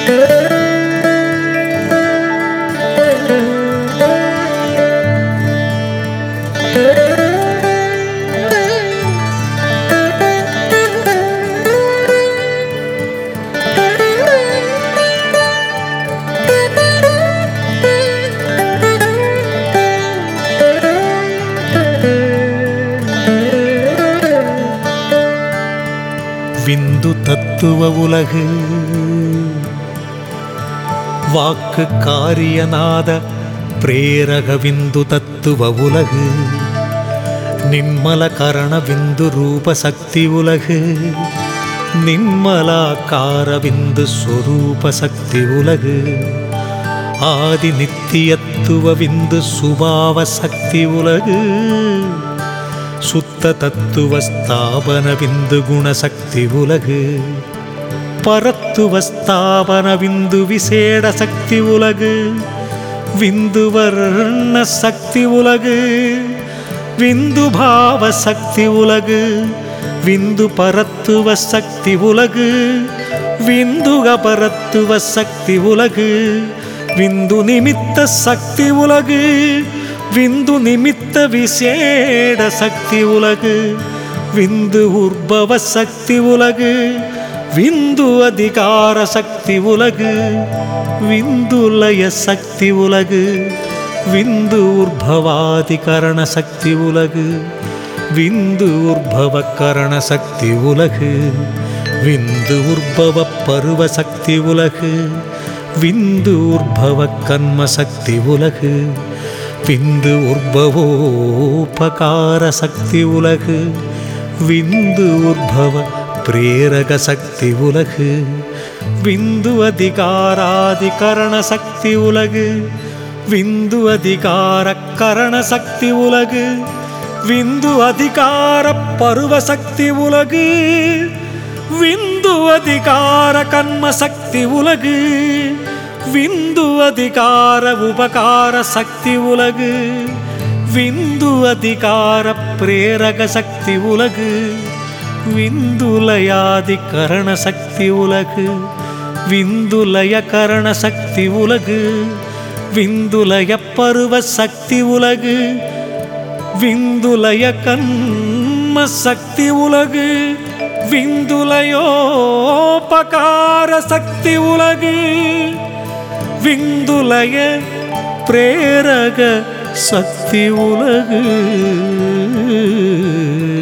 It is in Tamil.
விந்து தத்துவ உலகு வாக்கு காரியநாத பிரேரக விந்து தத்துவ உலகு நின்மல கரண விந்து ரூப சக்தி உலகு நின்மலாக்கார விந்து ஸ்வரூப சக்தி உலகு ஆதி நித்தியத்துவ விந்து சுபாவ சக்தி உலகு சுத்த தத்துவ ஸ்தாபன விந்து குணசக்தி உலகு பரத்துவ ஸ்தாபன விந்து விசேட சக்தி உலகு விந்து வர்ண சக்தி உலகு விந்து பாவ சக்தி உலகு விந்து பரத்துவ சக்தி உலகு விந்துக பரத்துவ சக்தி உலகு விந்து நிமித்த சக்தி உலகு விந்து நிமித்த விசேட சக்தி உலகு விந்து உற்பவ சக்தி உலகு விந்து அதிகார சக்தி உலகு விந்து லய சக்தி உலகு விந்து உற்பவாதிகரண சக்தி உலகு விந்து உற்பவ கரண சக்தி உலகு விந்து உற்பவ பருவ சக்தி உலகு விந்து உற்பவ கன்ம சக்தி உலகு விந்து உற்பவோபகார சக்தி உலகு விந்து உற்பவ பிரேரக சக்தி உலகு விந்து அதிகாராதிகரண சக்தி உலகு விந்து அதிகார கரண சக்தி உலகு விந்து அதிகார பருவ சக்தி உலகு விந்து அதிகார கன்ம சக்தி உலகு விந்து அதிகார உபகார சக்தி உலகு விந்து அதிகார பிரேரக சக்தி உலகு விந்துலயாதி கரண சக்தி உலகு விந்துலய கரண சக்தி உலகு விந்துலய பருவ சக்தி உலகு விந்துலய கன்ம சக்தி உலகு விந்துலயோபகார சக்தி உலகு விந்துலய பிரேரக சக்தி உலகு